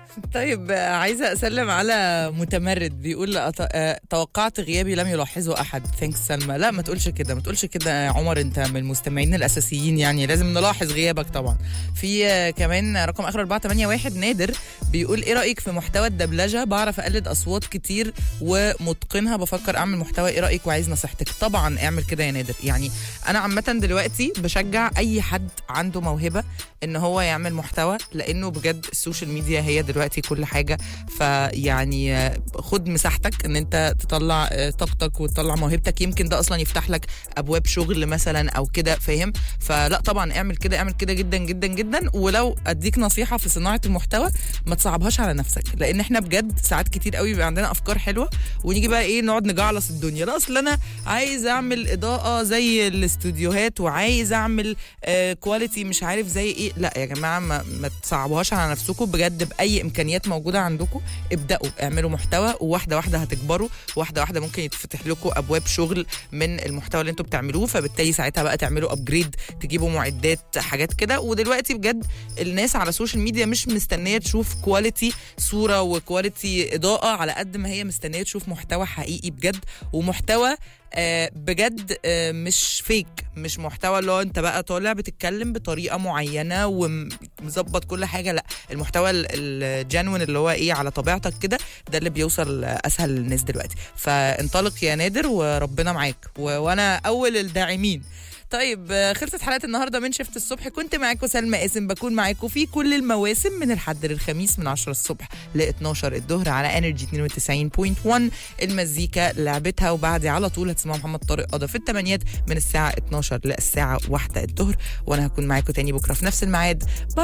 طيب آه، عايزه اسلم على متمرد بيقول أط- آه، توقعت غيابي لم يلاحظه احد ثانكس سلمى لا ما تقولش كده ما تقولش كده يا عمر انت من المستمعين الاساسيين يعني لازم نلاحظ غيابك طبعا في آه، كمان رقم اخر 481 نادر بيقول ايه رايك في محتوى الدبلجه بعرف اقلد اصوات كتير ومتقنها بفكر اعمل محتوى ايه رايك وعايز نصيحتك طبعا اعمل كده يا نادر يعني انا عامه دلوقتي بشجع اي حد عنده موهبه ان هو يعمل محتوى لانه بجد السوشيال ميديا هي دلوقتي كل حاجه فيعني آه، خد مساحتك ان انت تطلع آه، طاقتك وتطلع موهبتك يمكن ده اصلا يفتح لك ابواب شغل مثلا او كده فاهم فلا طبعا اعمل كده اعمل كده جدا جدا جدا ولو اديك نصيحه في صناعه المحتوى ما تصعبهاش على نفسك لان احنا بجد ساعات كتير قوي بيبقى عندنا افكار حلوه ونيجي بقى ايه نقعد نجعلص الدنيا لا اصل انا عايز اعمل اضاءه زي الاستوديوهات وعايز اعمل آه كواليتي مش عارف زي ايه لا يا جماعه ما, ما تصعبوهاش على نفسكم بجد باي امكانيات موجوده عندكم ابداوا اعملوا محتوى وواحده واحده هتكبروا واحده واحده ممكن يتفتح لكم ابواب شغل من المحتوى اللي انتوا بتعملوه فبالتالي ساعتها بقى تعملوا ابجريد تجيبوا معدات حاجات كده ودلوقتي بجد الناس على السوشيال ميديا مش مستنيه تشوف كواليتي صوره وكواليتي اضاءه على قد ما هي مستنيه تشوف محتوى حقيقي بجد ومحتوى آه، بجد آه، مش فيك مش محتوى اللي هو انت بقى طالع بتتكلم بطريقه معينه ومظبط كل حاجه لا المحتوى الجنون اللي هو ايه على طبيعتك كده ده اللي بيوصل اسهل للناس دلوقتي فانطلق يا نادر وربنا معاك و... وانا اول الداعمين طيب آه، خلصت حلقه النهارده من شفت الصبح كنت معاكم سلمى قاسم بكون معاكم في كل المواسم من الحد للخميس من 10 الصبح ل 12 الظهر على انرجي 92.1 المزيكا لعبتها وبعدي على طول هتسمعوا محمد طارق قضى في الثمانيات من الساعه 12 للساعه 1 الظهر وانا هكون معاكم تاني بكره في نفس الميعاد